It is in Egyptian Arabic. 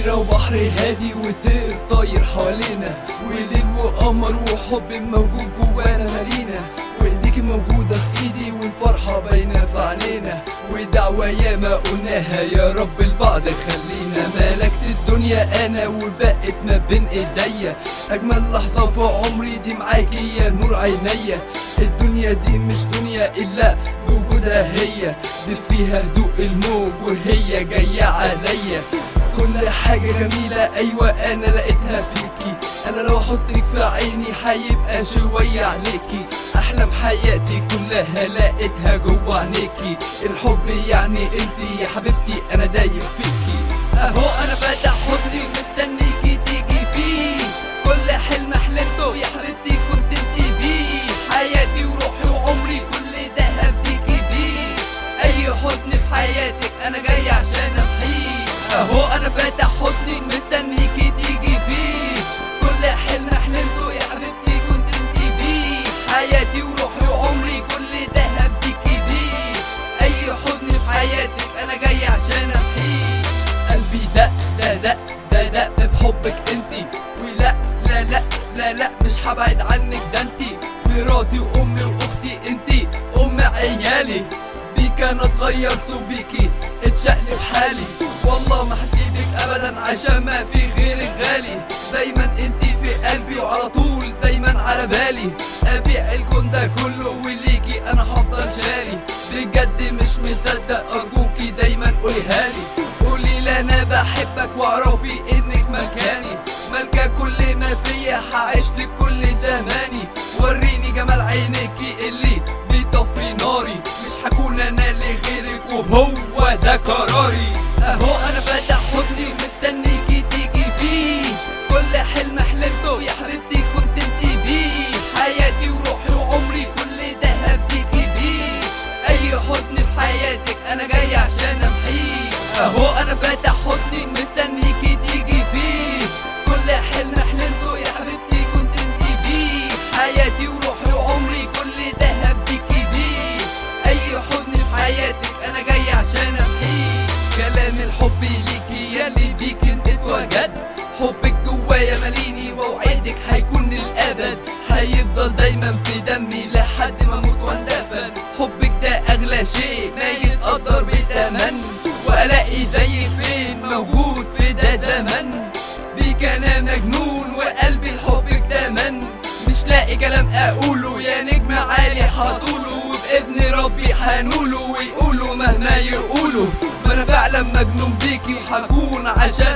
جزيرة وبحر هادي وطير طاير حوالينا وليل وقمر وحب موجود جوانا مالينا وايديك موجودة في ايدي والفرحة باينة في عينينا ودعوة ياما قلناها يا رب البعض خلينا ملكت الدنيا انا وبقت ما بين ايديا اجمل لحظة في عمري دي معاكي يا نور عينيا الدنيا دي مش دنيا الا بوجودها هي دي فيها هدوء الموج وهي جاية عليا كل حاجة جميلة أيوة أنا لقيتها فيكي أنا لو أحطك في عيني هيبقى شوية عليكي أحلام حياتي كلها لقيتها جوا عينيكي الحب يعني انتي يا حبيبتي أنا دايب فيكي أهو أنا فاتح حضني مستنيكي تيجي فيه كل حلم حلمته يا حبيبتي كنت انتي بيه حياتي وروحي وعمري كل ده هفديكي بيه أي حزن في حياتك أنا جاي عشان أمحيه اهو انا فاتح حضني مستنيكي تيجي فيه كل حلم حلمته يا حبيبتي كنت انت بيه حياتي وروحي وعمري كل ده هفديكي بيه اي حزن في حياتك انا جاي عشان امحيه قلبي دق ده دق ده دق بحبك انتي ولا لا لا لا لا مش هبعد عنك ده انتي مراتي وامي واختي انتي ام عيالي بيك انا اتغيرت وبيكي اتشقلب حالي والله ما هسيبك ابدا عشان ما في غيرك غالي دايما انتي في قلبي وعلى طول دايما على بالي ابيع الكون ده كله وليكي انا هفضل شاري بجد مش مصدق ارجوكي دايما قوليها لي قولي لي انا بحبك واعرفي انك مكاني مالكة كل ما فيا هعيش لك كل زماني وريني جمال عينيكي اللي بيطفي ناري مش هكون انا لغيرك وهو ده قراري اهو انا فاتح حضني مستنيكي تيجي فيه كل حلم حلمته يا حبيبتي كنت انت بيه حياتي وروحي وعمري كل ده هفديكي بيه اي حزن في حياتك انا جاي عشان امحيه اهو انا فاتح حضني مستنيكي تيجي فيه كل حلم حلمته يا حبيبتي كنت انت بيه حياتي وروحي وعمري كل ده هفديكي بيه اي حزن في حياتك انا جاي عشان امحيه كلام الحب ليكي ياللي بيك انت اتوجد حبك جوايا ماليني واوعدك هيكون للابد هيفضل دايما في دمي لحد ما اموت واندفن حبك ده اغلى شيء ما يتقدر بتمن والاقي زيك فين موجود في ده زمن بيك انا مجنون وقلبي لحبك ده من مش لاقي كلام اقوله يا نجم عالي حاطوله وباذن ربي هنوله ويقولوا مهما يقولوا ما انا فعلا مجنون بيكي وهكون عشان